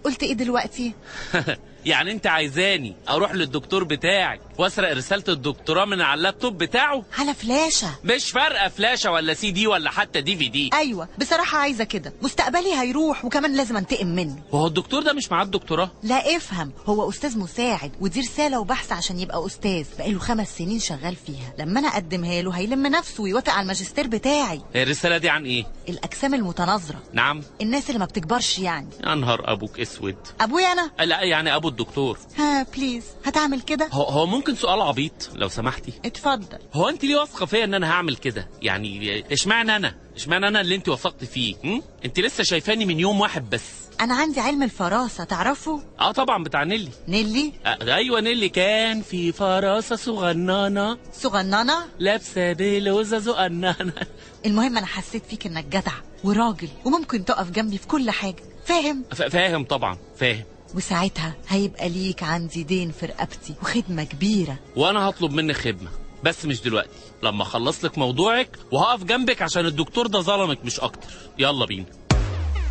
قلت ايه دلوقتي يعني انت عايزاني اروح للدكتور بتاعك واسرق رساله الدكتوراه من على اللابتوب بتاعه على فلاشة مش فارقه فلاشه ولا سي دي ولا حتى دي في دي ايوه بصراحة عايزة كده مستقبلي هيروح وكمان لازم انتقم منه وهو الدكتور ده مش معاه الدكتوراه لا افهم هو استاذ مساعد ودي رسالة وبحث عشان يبقى استاذ بقاله خمس سنين شغال فيها لما انا اقدمها له هيلم نفسه ويوافق على الماجستير بتاعي هي الرساله دي عن ايه الاجسام المتناظرة نعم الناس اللي ما بتكبرش يعني يا نهار ابوك اسود ابويا انا لا يعني ابو الدكتور ها بليز هتعمل كده هو, هو ممكن سؤال عبيط لو سمحتي اتفضل هو انت ليه واثقه فيا ان انا هعمل كده يعني اشمعنى انا اشمعنى انا اللي انت وثقت فيه هم؟ انت لسه شايفاني من يوم واحد بس انا عندي علم الفراسة تعرفه اه طبعا بتاع نيلي نيلي آه ايوه نيلي كان في فراسه صغننه صغننة لابسه بلوزه زقننه المهم انا حسيت فيك انك جدع وراجل وممكن تقف جنبي في كل حاجة فاهم ف- فاهم طبعا فاهم وساعتها هيبقى ليك عندي دين في رقبتي وخدمة كبيرة وانا هطلب منك خدمه بس مش دلوقتي لما اخلص لك موضوعك وهقف جنبك عشان الدكتور ده ظلمك مش اكتر يلا بينا